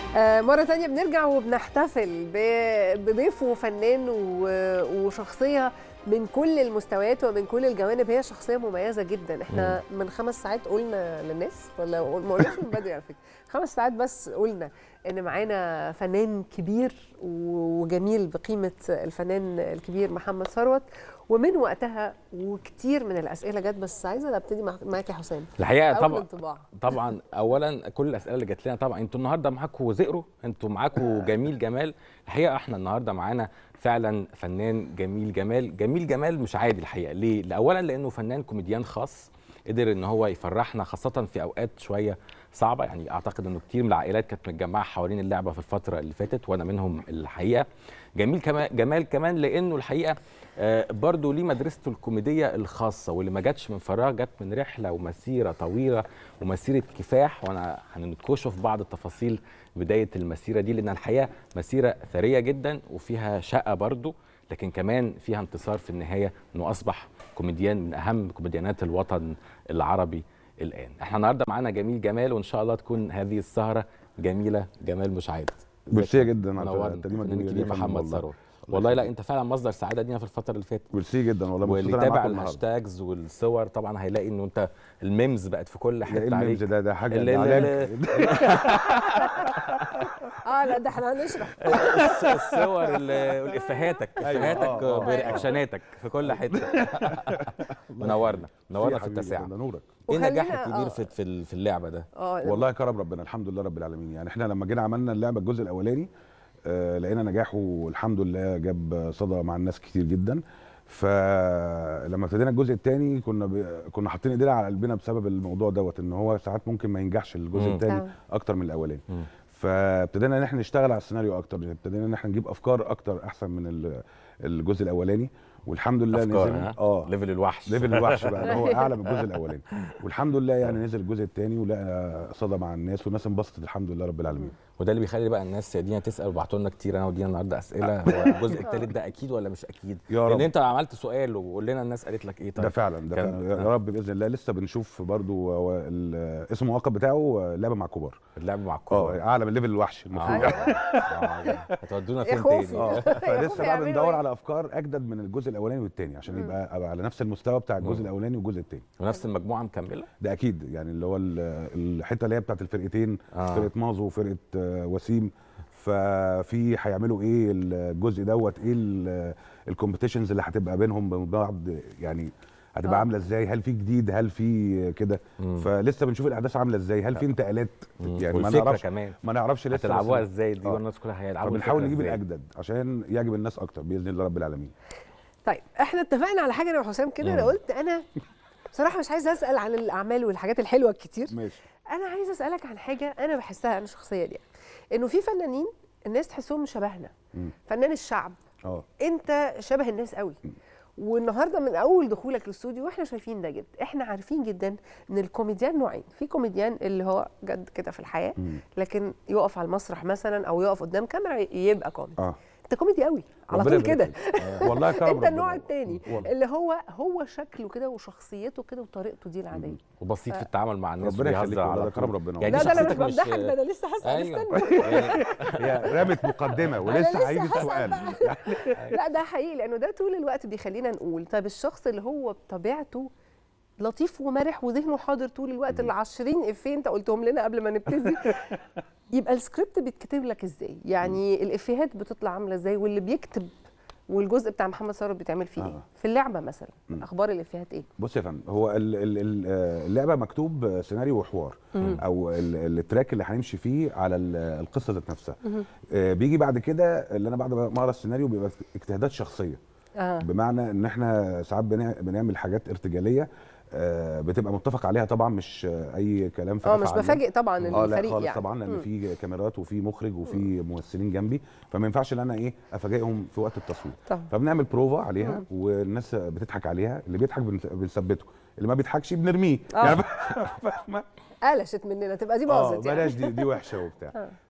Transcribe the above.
آه، مرة تانية بنرجع وبنحتفل ب- بضيف وفنان و- وشخصية من كل المستويات ومن كل الجوانب هي شخصية مميزة جدا احنا من خمس ساعات قلنا للناس ولا ما قلناش من بدري على فكرة خمس ساعات بس قلنا ان معانا فنان كبير وجميل بقيمة الفنان الكبير محمد ثروت ومن وقتها وكتير من الأسئلة جت بس عايزة ابتدي مع- معاك يا حسام الحقيقه أول طبعا انطباع طبعا اولا كل الاسئله اللي جات لنا طبعا انتوا النهارده معاكم زئرو انتوا معاكم جميل جمال الحقيقه احنا النهارده معانا فعلا فنان جميل جمال جميل جمال مش عادي الحقيقه ليه اولا لانه فنان كوميديان خاص قدر ان هو يفرحنا خاصه في اوقات شويه صعبه يعني اعتقد انه كتير من العائلات كانت متجمعه حوالين اللعبه في الفتره اللي فاتت وانا منهم الحقيقه جميل كمان جمال كمان لانه الحقيقه آه، برضه ليه مدرسته الكوميديه الخاصه واللي ما جاتش من فراغ جت من رحله ومسيره طويله ومسيره كفاح وانا هننكشف في بعض التفاصيل بدايه المسيره دي لان الحقيقه مسيره ثريه جدا وفيها شقه برضه لكن كمان فيها انتصار في النهايه انه اصبح كوميديان من اهم كوميديانات الوطن العربي الان احنا النهارده معانا جميل جمال وان شاء الله تكون هذه السهره جميله جمال مش عاد ميرسي جدا على منورنا التقديمه الفنان الجميله دي الكبير يا فندم محمد والله. ثروت والله لا انت فعلا مصدر سعاده لينا في الفتره اللي فاتت ميرسي جدا والله مبسوط واللي إن أنا يتابع معاكم النهاردة. الهاشتاجز والصور طبعا هيلاقي انه انت الميمز بقت في كل ده ايه حته الميمز عليك ده ده حاجه اللي- ده علاج اه لا ده احنا هنشرح الص- الصور ال- والافيهاتك أيوة، افيهاتك آه، آه. برياكشناتك في كل حته منورنا منورنا في حبيبي، التسعه ده نورك ايه وخلينا- النجاح الكبير آه. في في ال- في اللعبه ده اه والله كرم ربنا الحمد لله رب العالمين يعني احنا لما جينا عملنا اللعبه الجزء الاولاني آه لقينا نجاحه والحمد لله جاب صدى مع الناس كتير جدا فلما ابتدينا الجزء الثاني كنا ب... كنا حاطين ايدينا على قلبنا بسبب الموضوع دوت ان هو ساعات ممكن ما ينجحش الجزء مم. الثاني آه. اكتر من الاولاني مم. فابتدينا ان احنا نشتغل على السيناريو اكتر ابتدينا ان احنا نجيب افكار اكتر احسن من ال- الجزء الاولاني والحمد لله افكار نزل ها اه ليفل الوحش ليفل الوحش بقى اللي هو اعلى من الجزء الاولاني والحمد لله يعني نزل الجزء الثاني ولقى صدى مع الناس والناس انبسطت الحمد لله رب العالمين وده اللي بيخلي بقى الناس يا دينا تسال وبعتوا لنا كتير انا ودينا النهارده اسئله هو الجزء الثالث ده اكيد ولا مش اكيد يا لان رب انت عملت سؤال وقول لنا الناس قالت لك ايه ده طيب فعلا ده كان- فعلا آه. يا رب باذن الله لسه بنشوف برضو هو ال- اسم المؤقت بتاعه لعبه مع كبار اللعب مع اه الكوره اعلى من ليفل الوحش المفروض أيوة. هتودونا يا فين خوفي. تاني اه يا فلسه خوفي بقى يعملوا بندور إيه؟ على افكار اجدد من الجزء الاولاني والثاني عشان مم. يبقى أبقى على نفس المستوى بتاع الجزء مم. الاولاني والجزء الثاني ونفس المجموعه مكمله ده اكيد يعني اللي هو ال- الحته اللي هي بتاعت الفرقتين آه. فرقه مازو وفرقه آه، وسيم ففي هيعملوا ايه الجزء دوت ايه الكومبيتيشنز اللي هتبقى بينهم وبين بعض يعني هتبقى آه. عامله ازاي هل في جديد هل في كده مم. فلسه بنشوف الاحداث عامله ازاي هل في انتقالات مم. يعني ما والفكره نعرفش كمان ما نعرفش لسه هتلعبوها بس- ازاي دي آه. والناس كلها هيلعبوا فبنحاول الفكرة نجيب إزاي. الاجدد عشان يعجب الناس اكتر باذن الله رب العالمين طيب احنا اتفقنا على حاجه انا وحسام كده انا مم. قلت انا بصراحه مش عايزه اسال عن الاعمال والحاجات الحلوه الكتير ماشي انا عايزه اسالك عن حاجه انا بحسها انا شخصيا يعني انه في فنانين الناس تحسهم شبهنا مم. فنان الشعب اه انت شبه الناس قوي والنهارده من اول دخولك الاستوديو واحنا شايفين ده جدا احنا عارفين جدا ان الكوميديان نوعين في كوميديان اللي هو جد كده في الحياه مم. لكن يقف على المسرح مثلا او يقف قدام كاميرا يبقى كوميدي اه انت كوميدي قوي على ربنا طول يبارك كده فيك. والله كرم انت ربنا. النوع التاني والله. اللي هو هو شكله كده وشخصيته كده وطريقته دي العاديه وبسيط في التعامل مع الناس ربنا وبيهزر يخليك والله، على ده كرم طول. ربنا يعني لا دي ده انا مش شخصيتك بمدحك ده انا لسه هسال ايوه استنى يعني هي رمت مقدمه أنا ولسه لسه هيجي هسأل السؤال بقى. لا ده حقيقي لانه ده طول الوقت بيخلينا نقول طب الشخص اللي هو بطبيعته لطيف ومرح وذهنه حاضر طول الوقت ال 20 افيه انت قلتهم لنا قبل ما نبتدي يبقى السكريبت بيتكتب لك ازاي؟ يعني الافيهات بتطلع عامله ازاي واللي بيكتب والجزء بتاع محمد ثروت بيتعمل فيه آه. ايه؟ في اللعبه مثلا مم. اخبار الافيهات ايه؟ بص يا فندم هو ال- ال- ال- آه، اللعبه مكتوب سيناريو وحوار مم. او ال- التراك اللي هنمشي فيه على ال- القصه ذات نفسها مهم. آه، بيجي بعد كده اللي انا بعد ما اقرا السيناريو بيبقى اجتهادات شخصيه اه بمعنى ان احنا ساعات بنع- بنعمل حاجات ارتجاليه آه، بتبقى متفق عليها طبعا مش آه، اي كلام اه مش فعلا. بفاجئ طبعا اه لا الفريق خالص يعني طبعا لان مم. في كاميرات وفي مخرج وفي ممثلين جنبي فما ينفعش ان انا ايه افاجئهم في وقت التصوير طبعا فبنعمل بروفا عليها مم. والناس بتضحك عليها اللي بيضحك بنث- بنثبته اللي ما بيضحكش بنرميه آه. يعني فاهمه قلشت مننا تبقى دي اه باظت يعني بلاش دي دي وحشه وبتاع آه.